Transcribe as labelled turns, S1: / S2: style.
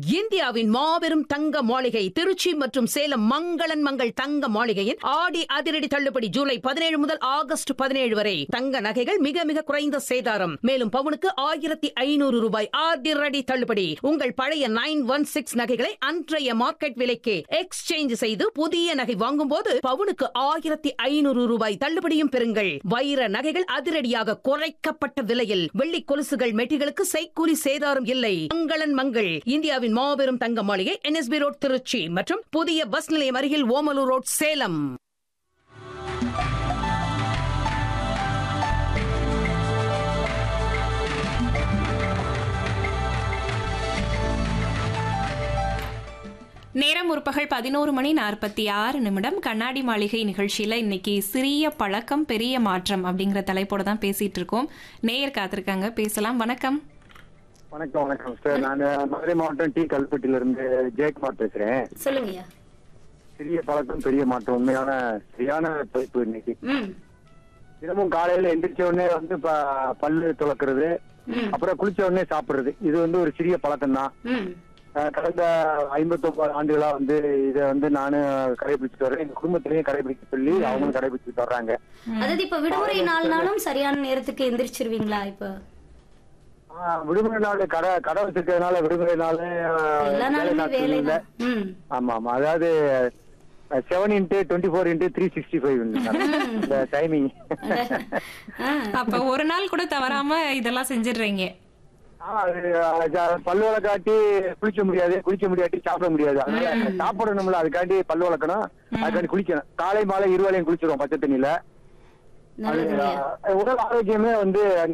S1: இந்தியாவின் மாபெரும் தங்க மாளிகை திருச்சி மற்றும் சேலம் மங்களன் மங்கள் தங்க மாளிகையின் ஆடி அதிரடி தள்ளுபடி ஜூலை பதினேழு முதல் ஆகஸ்ட் பதினேழு வரை தங்க நகைகள் மிக மிக குறைந்த சேதாரம் மேலும் பவுனுக்கு ஆயிரத்தி ஐநூறு ரூபாய் அதிரடி தள்ளுபடி உங்கள் பழைய நைன் ஒன் சிக்ஸ் நகைகளை அன்றைய மார்க்கெட் விலைக்கு எக்ஸ்சேஞ்ச் செய்து புதிய நகை வாங்கும்போது பவுனுக்கு ஆயிரத்தி ஐநூறு ரூபாய் தள்ளுபடியும் பெறுங்கள் வைர நகைகள் அதிரடியாக குறைக்கப்பட்ட விலையில் வெள்ளி கொலுசுகள் மெட்டிகளுக்கு செய்கூலி சேதாரம் இல்லை மங்களன் மங்கள் இந்தியாவின் மாபெரும் தங்க மாளிகை என்எஸ்பி ரோட் திருச்சி மற்றும் புதிய பஸ் நிலையம் அருகில் ஓமலூர் ரோட் சேலம்
S2: நேரம் முற்பகல் பதினோரு மணி நாற்பத்தி ஆறு நிமிடம் கண்ணாடி மாளிகை நிகழ்ச்சியில இன்னைக்கு சிறிய பழக்கம் பெரிய மாற்றம் அப்படிங்கிற தலைப்போட தான் பேசிட்டு இருக்கோம் நேயர் காத்திருக்காங்க பேசலாம் வணக்கம்
S3: வணக்கம் வணக்கம் சார் நான் மதுரை மாவட்டம் டி கல்பட்டில இருந்து ஜெயக்குமார் பேசுறேன்
S4: சொல்லுங்கய்யா
S3: சிறிய பழக்கம் பெரிய மாற்றம் உண்மையான சரியான தலைப்பு இன்னைக்கு
S4: ம்
S3: தினமும் காலையில எந்திரிச்ச உடனே வந்து ப- பல்லு துளக்குறது அப்புறம் குளிச்ச உடனே சாப்பிடுறது இது வந்து ஒரு சிறிய பழக்கம் தான்
S4: ம்
S3: கடந்த ஐம்பத்தொன்பது ஆண்டுகளா வந்து இதை வந்து நானும் கடைபிடிச்சிட்டு வரேன் எங்க குடும்பத்திலயும் கடைபிடிக்க சொல்லி அவங்களும் கடைபிடிச்சிட்டு வர்றாங்க
S4: அதாவது இப்ப விடுமுறை நாள்னாலும் சரியான நேரத்துக்கு எந்திரிச்சிருவீங்களா இப்ப
S3: ஆஹ், விடுமுறை நாள் கடை கடை வச்சிருக்கிறதுனால விடுமுறை நாள்
S4: எல்லா
S3: வேலை
S4: நாளுமே
S3: நாட்கள்
S4: வேலை
S3: இல்ல
S4: தான் ம்
S3: ஆமா ஆமா அதாவது seven into twenty four into three sixty five இந்த டைமிங்
S4: ஆ,
S2: அப்ப ஒரு நாள் கூட தவறாம இதெல்லாம் செஞ்சிடுறீங்க
S3: பல்லு வளக்காட்டி குளிக்க முடியாது குளிக்க முடியாட்டி சாப்பிட முடியாது அதனால சாப்பிடணும்ல அதுக்காண்டி பல்லு வளர்க்கணும் அதுக்காண்டி குளிக்கணும் காலை மாலை இருவேளையும் குளிச்சிருவோம் பச்சை தண்ணியில அது
S4: நல்லதுங்கய்யா
S3: அஹ், உடல் ஆரோக்கியமே வந்து